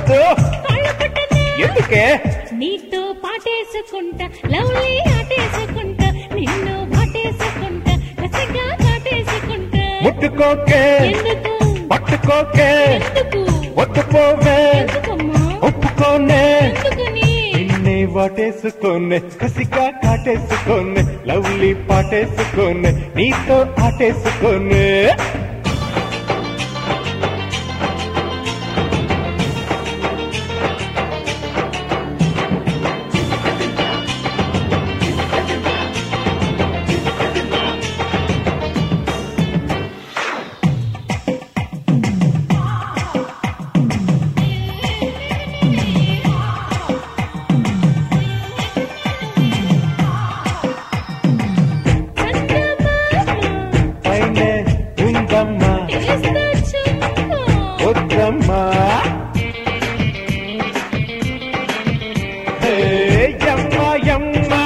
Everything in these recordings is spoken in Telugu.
వద్దు కాళ్ళు పట్టనా ఎందుకే నీతో పాటేసుకుంటా లవ్లీ ఆటేసుకుంటా నిన్ను వాటేసుకుంటా కసిగా కాటేసుకుంటా ముట్టుకోకే ఎందుకు పట్టుకోకే ఎందుకు వద్దు పోవే ఎందుకమ్మా ఒప్పుకోనే ఎందుకని నిన్నే వాటేసుకోనే కసిగా కాటేసుకోనే లవ్లీ పాటేసుకోనే నీతో ఆటేసుకోనే పైనే ఉందమ్మా వద్దమ్మా హే, యమ్మా యమ్మా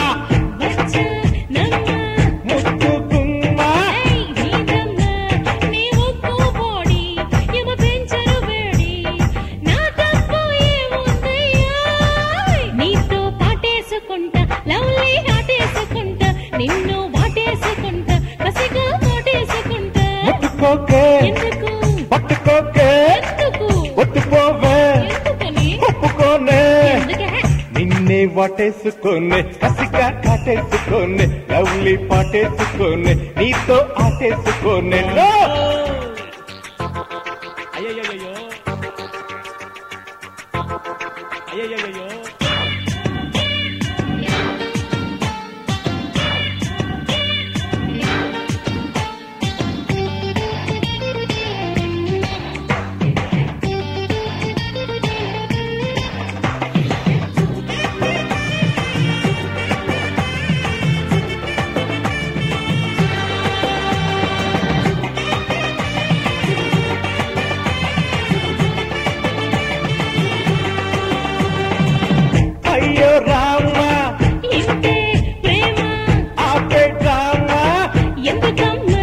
ముద్దు గుమ్మా నీతో పాటేసుకుంటా లవ్లీ ఆటేసుకుంటా నిన్ను వాటేసుకుంటా కసిగా కాటేసుకుంటా ముట్టుకోకే ఎందుకు పట్టుకోకే ఎందుకు వద్దు పోవే ఎందుకని ఒప్పుకోనే ఎందుకే నిన్నే వాటేసుకోనే కసిగా కాటేసుకోనే లవ్లీ పాటేసుకోనే నీతో ఆటేసుకోనే లో అయ్యయ్యో అయ్యయ్యో అయ్యో రామా ఇంతే ప్రేమ ఆపే రామా ఎందుకమ్మా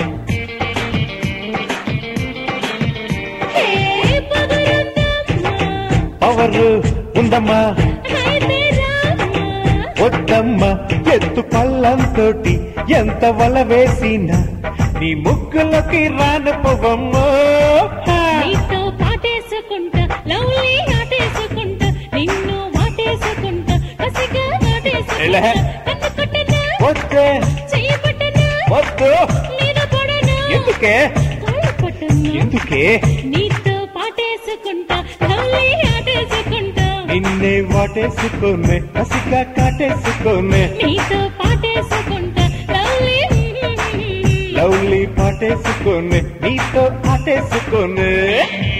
హే పగరుందమ్మా పవరు ఉందమ్మా అయితే రామ్మా వద్దమ్మా ఎత్తు పళ్ళంతోటి ఎంత వల వేసినా నీ ముగ్గులకి రాను పొవమ్మో నీతో పాటేసుకుంటా లవ్లీ ఆటేసుకుంటా నిన్ను వాటేసుకుంటా కసిగా ఎలా? నాటేసుకుంటా కన్ను కొట్టనా వద్దే చెయ్యి పట్టనా వద్దు మీద పడనా ఎందుకే కాళ్ళు పట్టనా ఎందుకే నీతో పాటేసుకుంటా లవ్లీ ఆటేసుకుంటా నిన్నే వాటేసుకోనే కసిగా కాటేసుకోనే నీతో పాటేసుకుంటా లవ్లీ లవ్లీ పాటేసుకోనే నీతో ఆటేసుకోనే